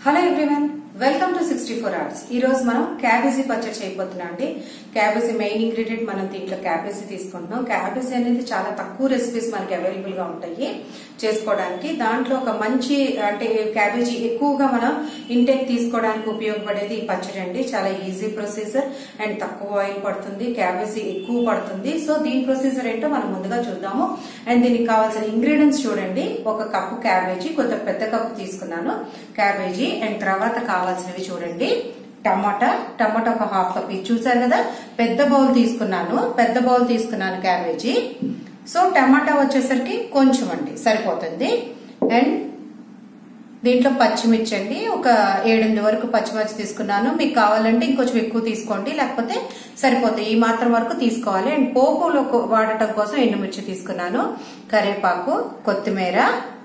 hello everyone welcome to sixty four hours ఈ రోజు మనం క్యాబేజీ పచ్చడి చేయబోతున్నాం అండి క్యాబేజీ మెయిన్ ఇంగ్రీడియంట్ మనం దీంట్లో క్యాబేజీ తీసుకుంటున్నాం క్యాబేజీ అనేది చాలా తక్కువ రెసిపీస్ మనకి అవైలబుల్ గా ఉంటాయి చేసుకోవడానికి దాంట్లో ఒక మంచి అంటే క్యాబేజీ ఎక్కువగా మనం ఇంటేక్ తీసుకోవడానికి ఉపయోగపడేది ఈ పచ్చడి అండి చాలా ఈజీ ప్రొసీజర్ అండ్ తక్కువ ఆయిల్ పడుతుంది క్యాబేజీ ఎక్కువ పడుతుంది సో దీని ప్రొసీజర్ ఏంటో మనం ముందుగా చూద్దాము అండ్ దీనికి కావాల్సిన ఇంగ్రీడియంట్స్ చూడండి ఒక కప్పు క్యాబేజీ కొంత పెద్ద కప్పు తీసుకున్నాను క్యాబేజీ అండ్ తర్వాత కావాల్సినవి చూడండి టమాటా టమాటా ఒక హాఫ్ కప్ ఇది చూసారు కదా పెద్ద బౌల్ తీసుకున్నాను పెద్ద బౌల్ తీసుకున్నాను క్యాబేజీ సో టమాటా వచ్చేసరికి కొంచెం అండి సరిపోతుంది అండ్ దీంట్లో పచ్చిమిర్చి అండి ఒక ఏడెనిమిది వరకు పచ్చిమిర్చి తీసుకున్నాను మీకు కావాలంటే ఇంకొంచెం ఎక్కువ తీసుకోండి లేకపోతే సరిపోతాయి ఈ మాత్రం వరకు తీసుకోవాలి అండ్ పోపులో కో- వాడటం కోసం ఎండుమిర్చి తీసుకున్నాను కరివేపాకు కొత్తిమీర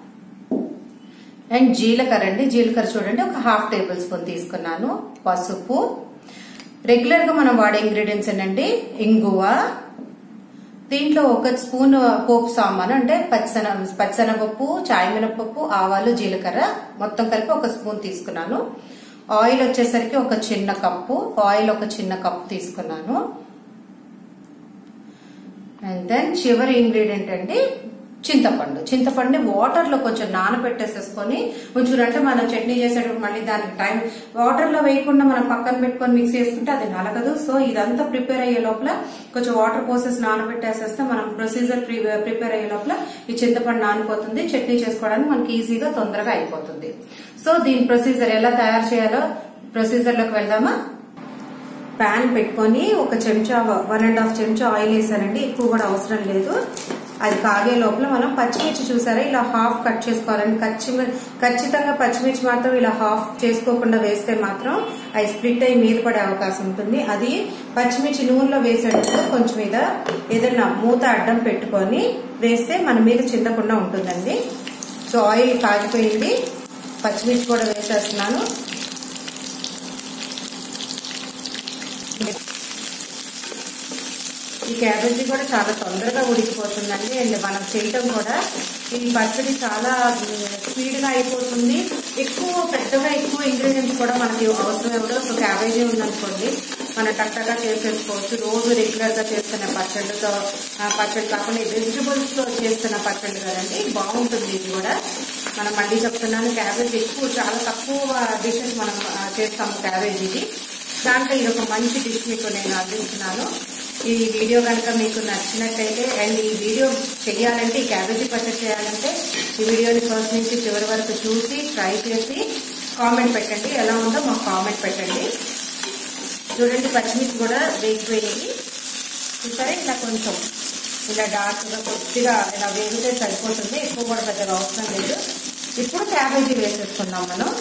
అండ్ జీలకర్ర అండి జీలకర్ర చూడండి ఒక హాఫ్ టేబుల్ స్పూన్ తీసుకున్నాను పసుపు రెగ్యులర్ గా మనం వాడే ఇంగ్రీడియంట్స్ ఏంటండి ఇంగువ దీంట్లో ఒక స్పూన్ పోపు సామాను అంటే పచ్చన పచ్చనపప్పు చాయ్ మినపప్పు ఆవాలు జీలకర్ర మొత్తం కలిపి ఒక స్పూన్ తీసుకున్నాను ఆయిల్ వచ్చేసరికి ఒక చిన్న కప్పు ఆయిల్ ఒక చిన్న కప్పు తీసుకున్నాను అండ్ దెన్ చివరి ఇంగ్రీడియంట్ అండి చింతపండు చింతపండు వాటర్ లో కొంచెం నానబెట్టేసేసుకొని కొంచెం అంటే మనం చట్నీ చేసేటప్పుడు మళ్ళీ దానికి టైం వాటర్ లో వేయకుండా మనం పక్కన పెట్టుకొని మిక్స్ చేసుకుంటే అది నలగదు సో ఇదంతా ప్రిపేర్ అయ్యే లోపల కొంచెం వాటర్ పోసేసి నానబెట్టేసేస్తే మనం ప్రొసీజర్ ప్రిపేర్ అయ్యే లోపల ఈ చింతపండు నానిపోతుంది చట్నీ చేసుకోవడానికి మనకి ఈజీగా తొందరగా అయిపోతుంది సో దీని ప్రొసీజర్ ఎలా తయారు చేయాలో ప్రొసీజర్ లోకి వెళ్దామా ప్యాన్ పెట్టుకొని ఒక చెంచా వన్ అండ్ హాఫ్ చెంచా ఆయిల్ వేసానండి ఎక్కువ కూడా అవసరం లేదు అది కాగే లోపల మనం పచ్చిమిర్చి చూసారా ఇలా హాఫ్ కట్ చేసుకోవాలండి ఖచ్చితంగా ఖచ్చితంగా పచ్చిమిర్చి మాత్రం ఇలా హాఫ్ చేసుకోకుండా వేస్తే మాత్రం అవి స్ప్లిట్ అయ్యి మీద పడే అవకాశం ఉంటుంది అది పచ్చిమిర్చి నూనెలో వేసేటప్పుడు కొంచెం మీద ఏదైనా మూత అడ్డం పెట్టుకొని వేస్తే మన మీద చిందకుండా ఉంటుందండి సో ఆయిల్ కాగిపోయింది పచ్చిమిర్చి కూడా వేసేస్తున్నాను ఈ క్యాబేజీ కూడా చాలా తొందరగా ఉడికిపోతుందండి అండ్ మనం చేయటం కూడా ఈ పచ్చడి చాలా స్పీడ్ గా అయిపోతుంది ఎక్కువ పెద్దగా ఎక్కువ ఇంగ్రీడియంట్స్ కూడా మనకి అవసరం ఎవరో సో క్యాబేజీ ఉందనుకోండి మనం టక్కగా చేసేసుకోవచ్చు రోజు రెగ్యులర్ గా చేస్తున్న పచ్చళ్ళతో ఆ, పచ్చడి కాకుండా వెజిటబుల్స్ తో చేస్తున్న పచ్చడి కదండి బాగుంటుంది ఇది కూడా మనం మళ్ళీ చెప్తున్నాను క్యాబేజ్ ఎక్కువ చాలా తక్కువ డిషెస్ మనం ఆ, చేస్తాము క్యాబేజీకి దాంట్లో ఇది ఒక మంచి డిష్ మీకు నేను అందిస్తున్నాను ఈ వీడియో కనుక మీకు నచ్చినట్టయితే అండ్ ఈ వీడియో చేయాలంటే ఈ క్యాబేజీ పచ్చడి చేయాలంటే ఈ వీడియోని ఫస్ట్ నుంచి చివరి వరకు చూసి ట్రై చేసి కామెంట్ పెట్టండి ఎలా ఉందో మాకు కామెంట్ పెట్టండి చూడండి పచ్చిమిర్చి కూడా వేగిపోయింది చూసారా ఇలా కొంచెం ఇలా డార్క్గా కొద్దిగా ఇలా వేగితే సరిపోతుంది ఎక్కువ కూడా పెద్దగా అవసరం లేదు ఇప్పుడు క్యాబేజీ వేసేసుకుందాం మనం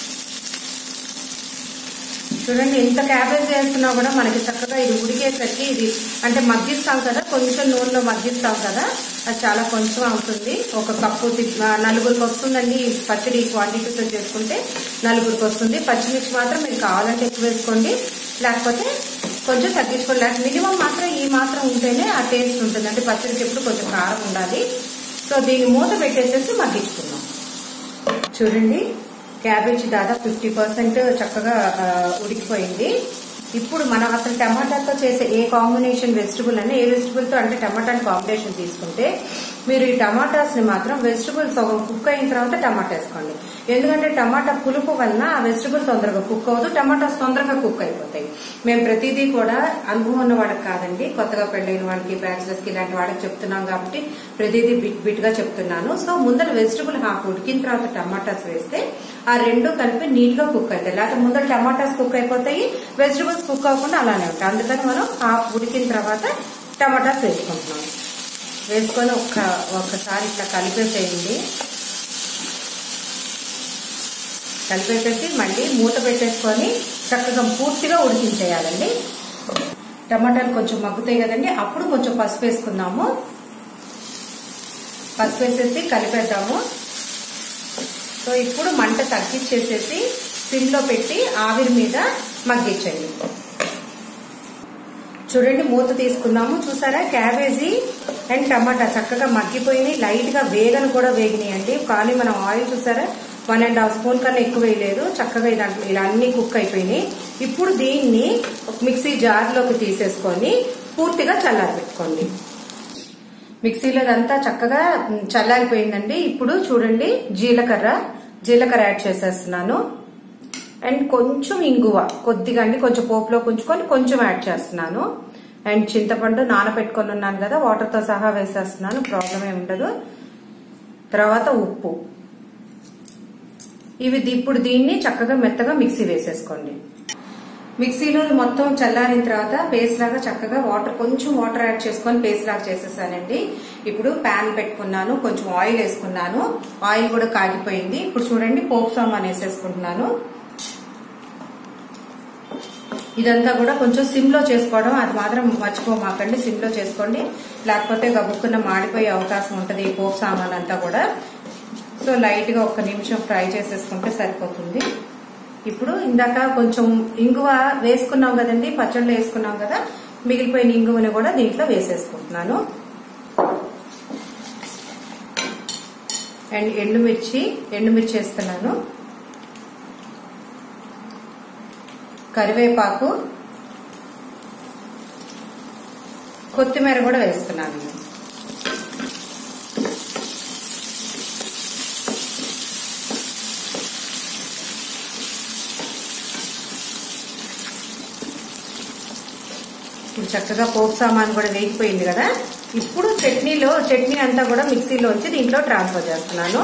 చూడండి ఇంత క్యాబేజ్ వేస్తున్నా కూడా మనకి చక్కగా ఇది ఉడికేసరికి ఇది అంటే మగ్గిస్తాం కదా కొంచెం నూనెలో మగ్గిస్తాం కదా అది చాలా కొంచెం అవుతుంది ఒక కప్పు తి- ఆ, నలుగురికి వస్తుందండి ఈ పచ్చడి ఈ క్వాంటిటీతో చేసుకుంటే నలుగురికి వస్తుంది పచ్చిమిర్చి మాత్రం మీకు కావాలంటే ఎక్కువ వేసుకోండి లేకపోతే కొంచెం తగ్గించుకోండి లేకపోతే మినిమం మాత్రం ఈ మాత్రం ఉంటేనే ఆ టేస్ట్ ఉంటుంది అంటే పచ్చడికి ఎప్పుడు కొంచెం కారం ఉండాలి సో దీన్ని మూత పెట్టేసేసి మగ్గించుకుందాం చూడండి క్యాబేజీ దాదాపు ఫిఫ్టీ పర్సెంట్ చక్కగా ఆ, ఉడికిపోయింది ఇప్పుడు మనం అసలు టమాటాతో చేసే ఏ కాంబినేషన్ వెజిటబుల్ అని ఏ వెజిటబుల్ తో అంటే టమాటాని కాంబినేషన్ తీసుకుంటే మీరు ఈ టమాటాస్ ని మాత్రం వెజిటబుల్స్ ఒక కుక్ అయిన తర్వాత టమాటా వేసుకోండి ఎందుకంటే టమాటా పులుపు వలన ఆ వెజిటబుల్ తొందరగా కుక్ అవ్వదు టమాటాస్ తొందరగా కుక్ అయిపోతాయి మేము ప్రతిదీ కూడా అనుభవం ఉన్న వాళ్ళకి కాదండి కొత్తగా పెళ్ళైన వాళ్ళకి బ్యాచిలర్స్ కి ఇలాంటి వాళ్ళకి చెప్తున్నాం కాబట్టి ప్రతిదీ బిట్ బిట్ గా చెప్తున్నాను సో ముందర వెజిటబుల్ హాఫ్ ఉడికిన తర్వాత టమాటాస్ వేస్తే ఆ రెండు కలిపి నీట్ గా కుక్ అవుతాయి లేకపోతే ముందర టమాటాస్ కుక్ అయిపోతాయి వెజిటబుల్స్ కుక్ అవ్వకుండా అలానే ఉంటాయి అందుకని మనం హాఫ్ ఉడికిన తర్వాత టమాటాస్ వేసుకుంటున్నాం వేసుకొని ఒక్క ఒక్కసారి ఇట్లా కలిపేసేయండి కలిపేసేసి మళ్ళీ మూత పెట్టేసుకొని చక్కగా పూర్తిగా ఉడికించేయాలండి టమాటాలు కొంచెం మగ్గుతాయి కదండి అప్పుడు కొంచెం పసుపు వేసుకుందాము పసుపు వేసేసి కలిపేద్దాము సో ఇప్పుడు మంట తగ్గించేసేసి సిమ్లో పెట్టి ఆవిరి మీద మగ్గించండి చూడండి మూత తీసుకున్నాము చూసారా క్యాబేజీ అండ్ టమాటా చక్కగా మగ్గిపోయినాయి లైట్ గా వేగను కూడా వేగినాయి అండి కానీ మనం ఆయిల్ చూసారా వన్ అండ్ హాఫ్ స్పూన్ కన్నా ఎక్కువ వేయలేదు చక్కగా ఇలా ఇలా అన్ని కుక్ అయిపోయినాయి ఇప్పుడు దీన్ని ఒక మిక్సీ జార్లోకి తీసేసుకొని పూర్తిగా చల్లారబెట్టుకోండి మిక్సీలో అంతా చక్కగా మ్, చల్లారిపోయిందండి ఇప్పుడు చూడండి జీలకర్ర జీలకర్ర యాడ్ చేసేస్తున్నాను అండ్ కొంచెం ఇంగువ కొద్దిగా అండి కొంచెం పోపులో ఉంచుకొని కొంచెం యాడ్ చేస్తున్నాను అండ్ చింతపండు నానబెట్టుకొని ఉన్నాను కదా వాటర్ తో సహా వేసేస్తున్నాను ప్రాబ్లం ఏమి ఉండదు తర్వాత ఉప్పు ఇవి ది- ఇప్పుడు దీన్ని చక్కగా మెత్తగా మిక్సీ వేసేసుకోండి మిక్సీలో మొత్తం చల్లారిన తర్వాత పేస్ట్ లాగా చక్కగా వాటర్ కొంచెం వాటర్ యాడ్ చేసుకొని పేస్ట్ లాగా చేసేసానండి ఇప్పుడు ప్యాన్ పెట్టుకున్నాను కొంచెం ఆయిల్ వేసుకున్నాను ఆయిల్ కూడా కాగిపోయింది ఇప్పుడు చూడండి పోపు సామాన్ వేసేసుకుంటున్నాను ఇదంతా కూడా కొంచెం సిమ్ లో చేసుకోవడం అది మాత్రం మర్చిపోమాకండి సిమ్ లో చేసుకోండి లేకపోతే గబుక్కున్న మాడిపోయే అవకాశం ఉంటది ఈ పోపు సామాన్ అంతా కూడా సో లైట్ గా ఒక్క నిమిషం ఫ్రై చేసేసుకుంటే సరిపోతుంది ఇప్పుడు ఇందాక కొంచెం ఇంగువ వేసుకున్నాం కదండి పచ్చళ్ళు వేసుకున్నాం కదా మిగిలిపోయిన ఇంగువని కూడా దీంట్లో వేసేసుకుంటున్నాను అండ్ ఎండుమిర్చి ఎండుమిర్చి వేస్తున్నాను కరివేపాకు కొత్తిమీర కూడా వేస్తున్నాను ఇప్పుడు చక్కగా పోపు సామాన్ కూడా వేగిపోయింది కదా ఇప్పుడు చట్నీలో చట్నీ అంతా కూడా మిక్సీలోంచి దీంట్లో ట్రాన్స్ఫర్ చేస్తున్నాను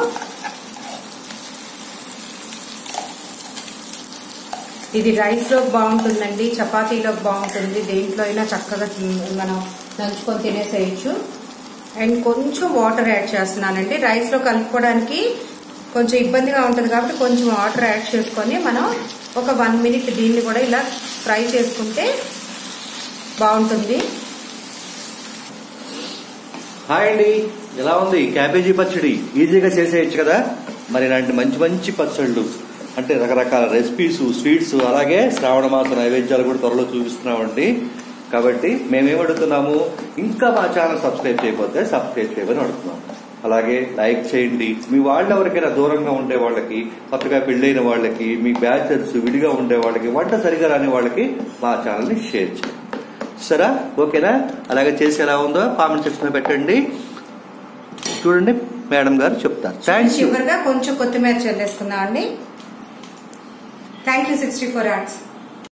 ఇది రైస్ లో బాగుంటుందండి చపాతీలో బాగుంటుంది దేంట్లో అయినా చక్కగా తిన్- మనం నంచుకొని తినేసేయచ్చు అండ్ కొంచెం వాటర్ యాడ్ చేస్తున్నానండి రైస్ లో కలుపుకోవడానికి కొంచెం ఇబ్బందిగా ఉంటుంది కాబట్టి కొంచెం వాటర్ యాడ్ చేసుకొని మనం ఒక వన్ మినిట్ దీన్ని కూడా ఇలా ఫ్రై చేసుకుంటే బాగుంటుంది హాయ్ అండి ఎలా ఉంది క్యాబేజీ పచ్చడి ఈజీగా చేసేయచ్చు కదా మరి ఇలాంటి మంచి మంచి పచ్చళ్ళు అంటే రకరకాల రెసిపీస్ స్వీట్స్ అలాగే శ్రావణ మాస నైవేద్యాలు కూడా త్వరలో చూపిస్తున్నామండి కాబట్టి మేమేం అడుగుతున్నాము ఇంకా మా ఛానల్ సబ్స్క్రైబ్ చేయకపోతే సబ్స్క్రైబ్ చేయమని అడుగుతున్నాము అలాగే లైక్ చేయండి మీ వాళ్ళు ఎవరికైనా దూరంగా ఉండే వాళ్ళకి కొత్తగా పెళ్ళైన వాళ్ళకి మీ బ్యాచర్స్ విడిగా ఉండే వాళ్ళకి వంట సరిగా రాని వాళ్ళకి మా ఛానల్ ని షేర్ చేయండి సరే ఓకేనా అలాగే చేసి ఎలా ఉందో కామెంట్ సెక్షన్ లో పెట్టండి చూడండి మేడం గారు చెప్తారు థ్యాంక్స్ యూ చివరిగా కొంచెం కొత్తిమీర చల్లేసుకుందాం అండి thank you sixty four arts